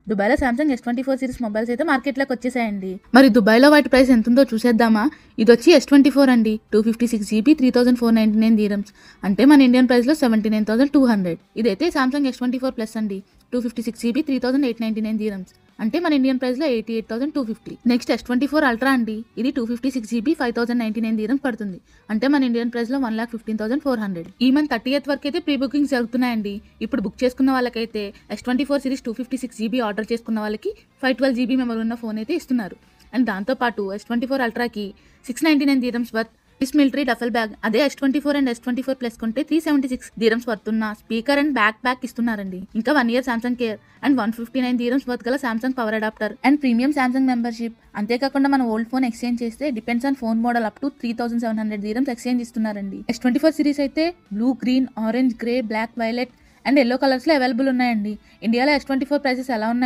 దుబాయ్లో Samsung S twenty four series mobiles అయితే మార్కెట్లోకి వచ్చేసాయండి మరి దుబాయ్లో వాటి ప్రైస్ ఎంత ఉందో చూసేద్దామా ఇది వచ్చి ఎస్ ట్వంటీ ఫోర్ అండి two fifty six GB three thousand four ninety nine dirhams అంటే మన ఇండియన్ ప్రైస్లో seventy nine thousand two hundred ఇదైతే Samsung S twenty four plus అండి two fifty six GB three thousand eight ninety nine dirhams అంటే మన Indian price లో eighty eight thousand two fifty next S twenty four Ultra అండి ఇది two fifty six GB five thousand ninety nine దీరం పడుతుంది అంటే మన Indian price లో one lakh fifteen thousand four hundred ఈ మంత్ థర్టీ ఎయిత్ వరకు అయితే ప్రీ బుకింగ్స్ జరుగుతున్నాయండి ఇప్పుడు బుక్ చేసుకున్న వాళ్ళకైతే S twenty four series two fifty six GB order చేసుకున్న వాళ్ళకి ఫైవ్ ట్వెల్వ్ జీబీ మెమరీ ఉన్న ఫోన్ అయితే ఇస్తున్నారు అండ్ దాంతోపాటు ఎస్ ట్వంటీ ఫోర్ అల్ట్రాకి six ninety nine dirhams worth is military duffel bag అదే S twenty four and S twenty four plus కొంటే three seventy six dirhams వర్తున్న స్పీకర్ అండ్ బ్యాక్ ప్యాక్ ఇస్తున్నారండి ఇంకా one year Samsung Care and one fifty nine dirhams worth గల Samsung power adapter and premium Samsung membership అంతేకాకుండా మన old phone exchange చేస్తే depends on phone model up to three thousand seven hundred dirhams exchange ఇస్తున్నారండి S twenty four series అయితే blue green orange grey black violet and yellow కలర్స్లో available ఉన్నాయండి ఇండియాలో yes twenty four prices ఎలా ఉన్నాయి